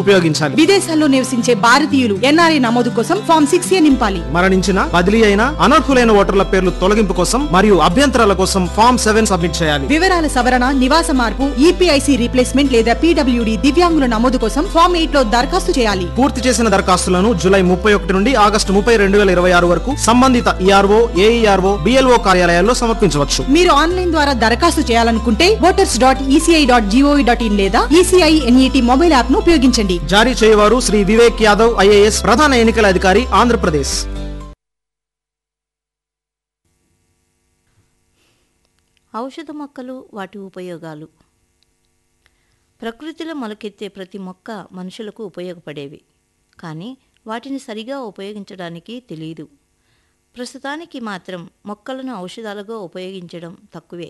ఉపయోగించాలి విదేశాల్లో నివసించే భారతీయులు ఎన్ఆర్ఐ నమోదు కోసం ఫామ్ సిక్స్ ఏ నింపాలి మరణించిన బదిలీ అయిన అనర్హులైన ఓటర్ల పేర్లు తొలగింపు కోసం మరియు అభ్యంతరాల కోసం ఫామ్ సెవెన్ సబ్మిట్ చేయాలి వివరాల సవరణ నివాస మార్పు ఈపీఐసి రీప్లేస్మెంట్ లేదా పీడబ్ల్యూడి దివ్యాంగుల నమోదు కోసం ఫామ్ ఎయిట్ లో దరఖాస్తు చేయాలి పూర్తి చేసిన దరఖాస్తులను జూలై ముప్పై ఒకటి నుండి ఆగస్టు ముప్పై రెండు వేల ఇరవై ఆరు వరకు సంబంధిత ఈఆర్ఓ ఏఈఆర్ఓ బిఎల్ఓ కార్యాలయాల్లో సమర్పించవచ్చు మీరు ఆన్లైన్ ద్వారా దరఖాస్తు చేయాలనుకుంటే voters dot ECI dot GOV dot in లేదా ఈసీఐ ఎన్ఈటి మొబైల్ యాప్ ను ఉపయోగించండి జారీ చేయవారు శ్రీ వివేక్ యాదవ్ ఐఏఎస్ ప్రధాన ఎన్నికల అధికారి ఆంధ్రప్రదేశ్ ఔషధ మొక్కలు వాటి ఉపయోగాలు ప్రకృతిలో మొలకెత్తే ప్రతి మొక్క మనుషులకు ఉపయోగపడేవి కానీ వాటిని సరిగా ఉపయోగించడానికి తెలియదు ప్రస్తుతానికి మాత్రం మొక్కలను ఔషధాలుగా ఉపయోగించడం తక్కువే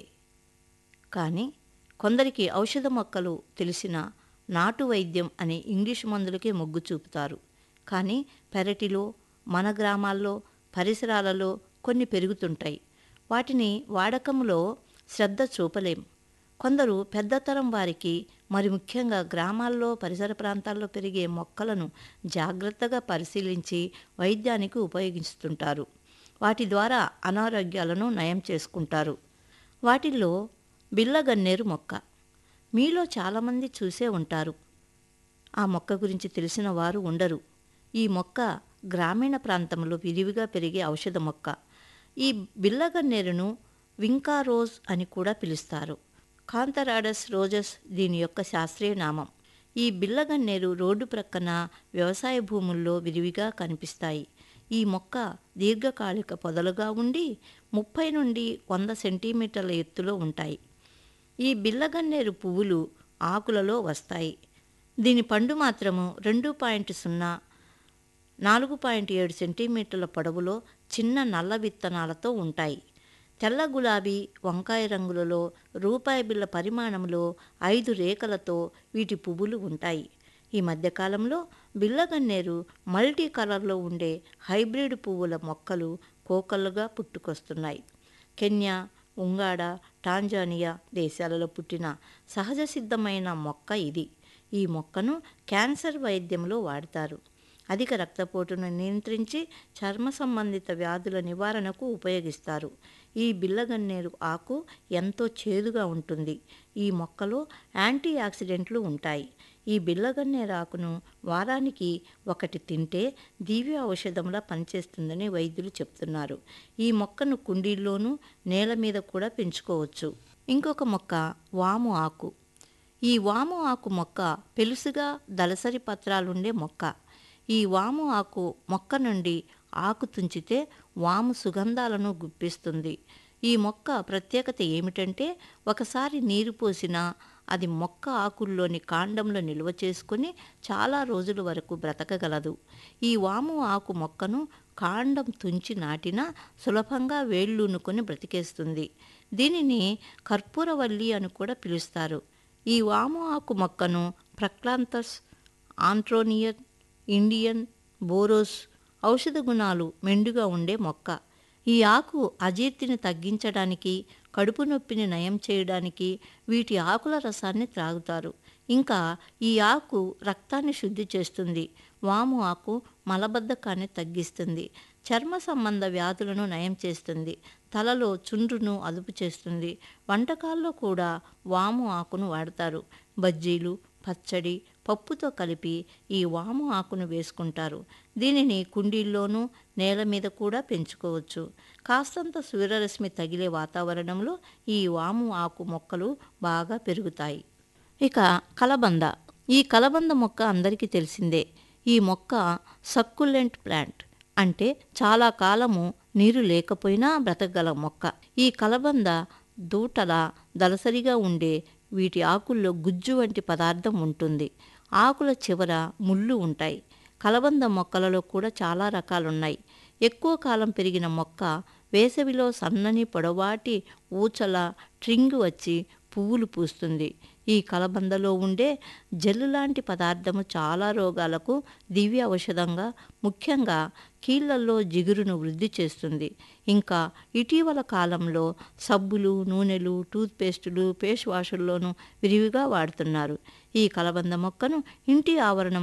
కానీ కొందరికి ఔషధ మొక్కలు తెలిసిన నాటు వైద్యం అనే ఇంగ్లీష్ మందులకే మొగ్గు చూపుతారు కానీ పెరటిలో మన గ్రామాల్లో పరిసరాలలో కొన్ని పెరుగుతుంటాయి వాటిని వాడకంలో శ్రద్ధ చూపలేం కొందరు పెద్దతరం వారికి మరి ముఖ్యంగా గ్రామాల్లో పరిసర ప్రాంతాల్లో పెరిగే మొక్కలను జాగ్రత్తగా పరిశీలించి వైద్యానికి ఉపయోగిస్తుంటారు వాటి ద్వారా అనారోగ్యాలను నయం చేసుకుంటారు వాటిల్లో బిల్లగన్నేరు మొక్క మీలో చాలామంది చూసే ఉంటారు ఆ మొక్క గురించి తెలిసిన వారు ఉండరు ఈ మొక్క గ్రామీణ ప్రాంతంలో విరివిగా పెరిగే ఔషధ మొక్క ఈ బిల్లగన్నేరును వింకా రోజ్ అని కూడా పిలుస్తారు కాంతరాడస్ రోజస్ దీని యొక్క శాస్త్రీయ నామం ఈ బిల్లగన్నేరు రోడ్డు ప్రక్కన వ్యవసాయ భూముల్లో విరివిగా కనిపిస్తాయి ఈ మొక్క దీర్ఘకాలిక పొదలుగా ఉండి ముప్పై నుండి వంద సెంటీమీటర్ల ఎత్తులో ఉంటాయి ఈ బిల్లగన్నేరు పువ్వులు ఆకులలో వస్తాయి దీని పండు మాత్రము రెండు పాయింట్ సున్నా నాలుగు పాయింట్ ఏడు సెంటీమీటర్ల పొడవులో చిన్న నల్ల విత్తనాలతో ఉంటాయి తెల్ల గులాబీ వంకాయ రంగులలో రూపాయి బిళ్ళ పరిమాణంలో ఐదు రేఖలతో వీటి పువ్వులు ఉంటాయి ఈ మధ్యకాలంలో బిల్లగన్నేరు మల్టీ కలర్లో ఉండే హైబ్రిడ్ పువ్వుల మొక్కలు కోకలుగా పుట్టుకొస్తున్నాయి కెన్యా ఉంగాడ టాంజానియా దేశాలలో పుట్టిన సహజ సిద్ధమైన మొక్క ఇది ఈ మొక్కను క్యాన్సర్ వైద్యంలో వాడతారు అధిక రక్తపోటును నియంత్రించి చర్మ సంబంధిత వ్యాధుల నివారణకు ఉపయోగిస్తారు ఈ బిల్లగన్నేరు ఆకు ఎంతో చేదుగా ఉంటుంది ఈ మొక్కలో యాంటీ ఆక్సిడెంట్లు ఉంటాయి ఈ బిల్లగన్నేరు ఆకును వారానికి ఒకటి తింటే దివ్య ఔషధంలా పనిచేస్తుందని వైద్యులు చెప్తున్నారు ఈ మొక్కను కుండీల్లోనూ నేల మీద కూడా పెంచుకోవచ్చు ఇంకొక మొక్క వాము ఆకు ఈ వాము ఆకు మొక్క పెలుసుగా దళసరి పత్రాలుండే మొక్క ఈ వాము ఆకు మొక్క నుండి ఆకు తుంచితే వాము సుగంధాలను గుప్పిస్తుంది ఈ మొక్క ప్రత్యేకత ఏమిటంటే ఒకసారి నీరు పోసినా అది మొక్క ఆకుల్లోని కాండంలో నిల్వ చేసుకుని చాలా రోజుల వరకు బ్రతకగలదు ఈ వాము ఆకు మొక్కను కాండం తుంచి నాటినా సులభంగా వేళ్ళూనుకొని బ్రతికేస్తుంది దీనిని కర్పూరవల్లి అని కూడా పిలుస్తారు ఈ వాము ఆకు మొక్కను ప్రక్లాంతస్ ఆంట్రోనియర్ ఇండియన్ బోరోస్ ఔషధ గుణాలు మెండుగా ఉండే మొక్క ఈ ఆకు అజీర్తిని తగ్గించడానికి కడుపు నొప్పిని నయం చేయడానికి వీటి ఆకుల రసాన్ని త్రాగుతారు ఇంకా ఈ ఆకు రక్తాన్ని శుద్ధి చేస్తుంది వాము ఆకు మలబద్ధకాన్ని తగ్గిస్తుంది చర్మ సంబంధ వ్యాధులను నయం చేస్తుంది తలలో చుండ్రును అదుపు చేస్తుంది వంటకాల్లో కూడా వాము ఆకును వాడతారు బజ్జీలు పచ్చడి పప్పుతో కలిపి ఈ వాము ఆకును వేసుకుంటారు దీనిని కుండీల్లోనూ నేల మీద కూడా పెంచుకోవచ్చు కాస్తంత సూర్యరశ్మి తగిలే వాతావరణంలో ఈ వాము ఆకు మొక్కలు బాగా పెరుగుతాయి ఇక కలబంద ఈ కలబంద మొక్క అందరికీ తెలిసిందే ఈ మొక్క సక్కులెంట్ ప్లాంట్ అంటే చాలా కాలము నీరు లేకపోయినా బ్రతకగల మొక్క ఈ కలబంద దూటల దలసరిగా ఉండే వీటి ఆకుల్లో గుజ్జు వంటి పదార్థం ఉంటుంది ఆకుల చివర ముళ్ళు ఉంటాయి కలబంద మొక్కలలో కూడా చాలా రకాలున్నాయి ఎక్కువ కాలం పెరిగిన మొక్క వేసవిలో సన్నని పొడవాటి ఊచల ట్రింగ్ వచ్చి పువ్వులు పూస్తుంది ఈ కలబందలో ఉండే జెల్లు లాంటి పదార్థము చాలా రోగాలకు దివ్య ఔషధంగా ముఖ్యంగా కీళ్ళల్లో జిగురును వృద్ధి చేస్తుంది ఇంకా ఇటీవల కాలంలో సబ్బులు నూనెలు టూత్పేస్టులు ఫేస్ వాషుల్లోనూ విరివిగా వాడుతున్నారు ఈ కలబంద మొక్కను ఇంటి ఆవరణం